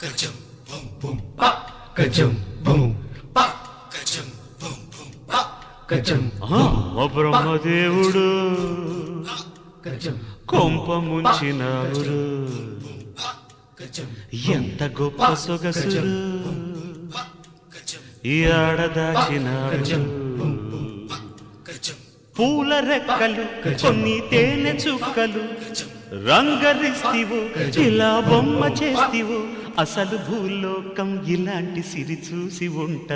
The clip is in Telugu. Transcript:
గజం బం బం పా గజం బం పా గజం బం బం పా గజం ఆ బ్రహ్మదేవుడు గజం కొంప ముంచినావురు గజం ఎంత గొప్ప సొగసురు గజం ఈ ఆడదాచినారు గజం పూల రెక్కలు కొన్ని తేనె చుక్కలు రంగరిస్తివు ఇలా బొమ్మ చేస్తివు అసలు భూలోకం ఇలాంటి సిరి చూసి ఉంట